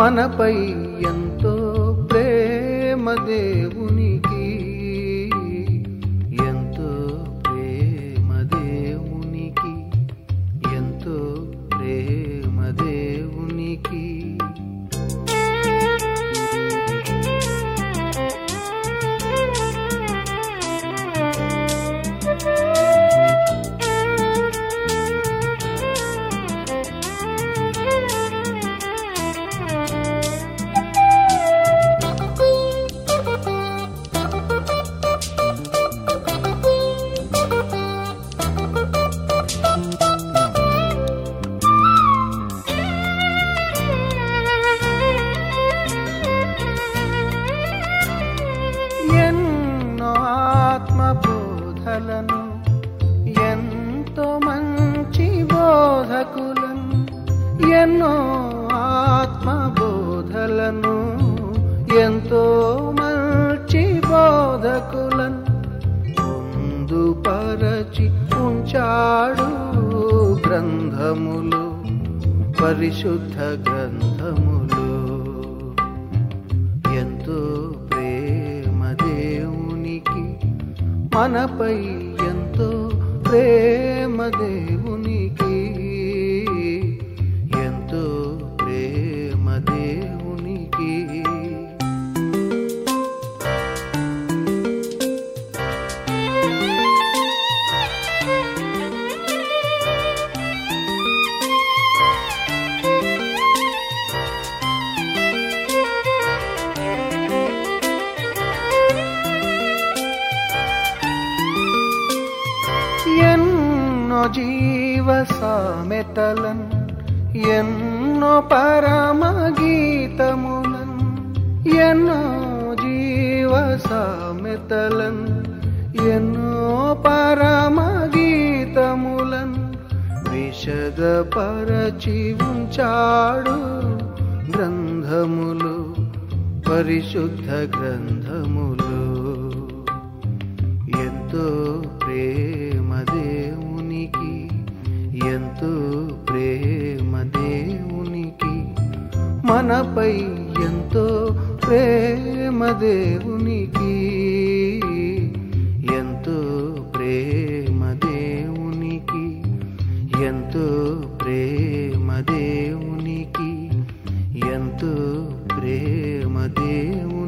మనపై ఎంతో ప్రేమ దేవునికి ఎంతో ప్రేమ దేవునికి ఎంతో ప్రేమ దేవునికి ఎన్నో ఆత్మ బోధలను ఎంతో మంచి బోధకులను ఎన్నో ఆత్మ బోధలను ఎంతో మంచి బోధకులను పొందుపరచి ఉంచాడు గ్రంథములు పరిశుద్ధ గ్రంథములు ఎంతో ప్రేమ దేవునికి మనపై ఎంతో ప్రేమ దేవునికి ఎంతో ప్రేమ దేవునికి ఎన్నో జీవ సామెతలన్ ఎన్నో పరమ గీతములన్ ఎన్నో జీవ సామెతలన్ ఎన్నో పరమ గీతములన్ విషదపరచి ఉంచాడు గ్రంథములు పరిశుద్ధ గ్రంథములు ఎంతో ప్రేమ దేవునికి ఎంతో ప్రేమ దేవునికి మనపై ఎంతో ప్రేమ దేవునికి ఎంతో ప్రేమ దేవునికి ఎంతో ప్రేమ దేవునికి ఎంతో ప్రేమ దేవునికి